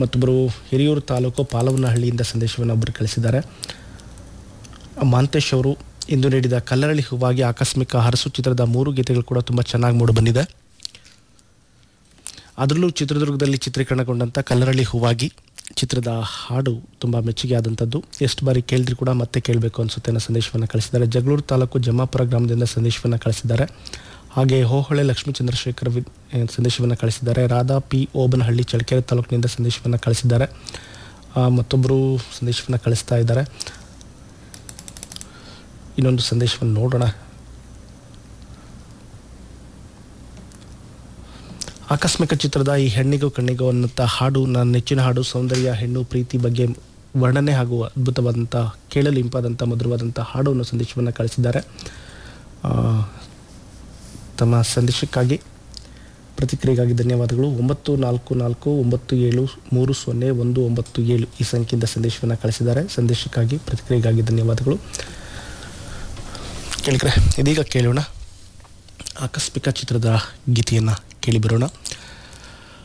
ಮತ್ತೊಬ್ಬರು ಹಿರಿಯೂರು ತಾಲೂಕು ಪಾಲವನಹಳ್ಳಿಯಿಂದ ಸಂದೇಶವನ್ನು ಒಬ್ಬರು ಕಳಿಸಿದ್ದಾರೆ ಮಾಂತೇಶ್ ಅವರು ಇಂದು ನೀಡಿದ ಕಲ್ಲರಳಿ ಹೂವಾಗಿ ಆಕಸ್ಮಿಕ ಹರಸು ಚಿತ್ರದ ಮೂರು ಗೀತೆಗಳು ಕೂಡ ತುಂಬ ಚೆನ್ನಾಗಿ ಮೂಡಿ ಬಂದಿದೆ ಅದರಲ್ಲೂ ಚಿತ್ರದುರ್ಗದಲ್ಲಿ ಚಿತ್ರೀಕರಣಗೊಂಡಂಥ ಕಲ್ಲರಳಿ ಹೂವಾಗಿ ಚಿತ್ರದ ಹಾಡು ತುಂಬ ಮೆಚ್ಚುಗೆ ಆದಂಥದ್ದು ಎಷ್ಟು ಬಾರಿ ಕೇಳಿದ್ರು ಕೂಡ ಮತ್ತೆ ಕೇಳಬೇಕು ಅನಿಸುತ್ತೆ ಅನ್ನೋ ಸಂದೇಶವನ್ನು ಕಳಿಸಿದ್ದಾರೆ ಜಗಳೂರು ತಾಲೂಕು ಜಮ್ಮಾಪುರ ಗ್ರಾಮದಿಂದ ಸಂದೇಶವನ್ನು ಕಳಿಸಿದ್ದಾರೆ ಹಾಗೆ ಹೋಹೊಳೆ ಲಕ್ಷ್ಮೀ ಚಂದ್ರಶೇಖರ್ ವಿ ಸಂದೇಶವನ್ನು ಕಳಿಸಿದ್ದಾರೆ ರಾಧಾ ಪಿ ಓಬನಹಳ್ಳಿ ಚಳ್ಳಕೆರೆ ತಾಲೂಕಿನಿಂದ ಸಂದೇಶವನ್ನು ಕಳಿಸಿದ್ದಾರೆ ಆ, ಮತ್ತೊಬ್ಬರು ಸಂದೇಶವನ್ನು ಕಳಿಸ್ತಾ ಇದ್ದಾರೆ ಇನ್ನೊಂದು ಸಂದೇಶವನ್ನು ನೋಡೋಣ ಆಕಸ್ಮಿಕ ಚಿತ್ರದ ಈ ಹೆಣ್ಣಿಗೂ ಕಣ್ಣಿಗೂ ಅನ್ನಂಥ ಹಾಡು ನನ್ನ ನೆಚ್ಚಿನ ಹಾಡು ಸೌಂದರ್ಯ ಹೆಣ್ಣು ಪ್ರೀತಿ ಬಗ್ಗೆ ವರ್ಣನೆ ಹಾಗೂ ಅದ್ಭುತವಾದಂಥ ಕೇಳಲು ಇಂಪಾದಂಥ ಮಧುರವಾದಂಥ ಹಾಡು ಅನ್ನೋ ಸಂದೇಶವನ್ನು ಕಳಿಸಿದ್ದಾರೆ ಆ, ತಮ್ಮ ಸಂದೇಶಕ್ಕಾಗಿ ಪ್ರತಿಕ್ರಿಯೆಗಾಗಿ ಧನ್ಯವಾದಗಳು ಒಂಬತ್ತು ನಾಲ್ಕು ನಾಲ್ಕು ಒಂಬತ್ತು ಏಳು ಮೂರು ಸೊನ್ನೆ ಒಂದು ಒಂಬತ್ತು ಏಳು ಈ ಸಂಖ್ಯೆಯಿಂದ ಸಂದೇಶವನ್ನು ಕಳಿಸಿದ್ದಾರೆ ಸಂದೇಶಕ್ಕಾಗಿ ಪ್ರತಿಕ್ರಿಯೆಗಾಗಿ ಧನ್ಯವಾದಗಳು ಕೇಳಿದ್ರೆ ಇದೀಗ ಕೇಳೋಣ ಆಕಸ್ಮಿಕ ಚಿತ್ರದ ಗೀತೆಯನ್ನು ಕೇಳಿ ಬರೋಣ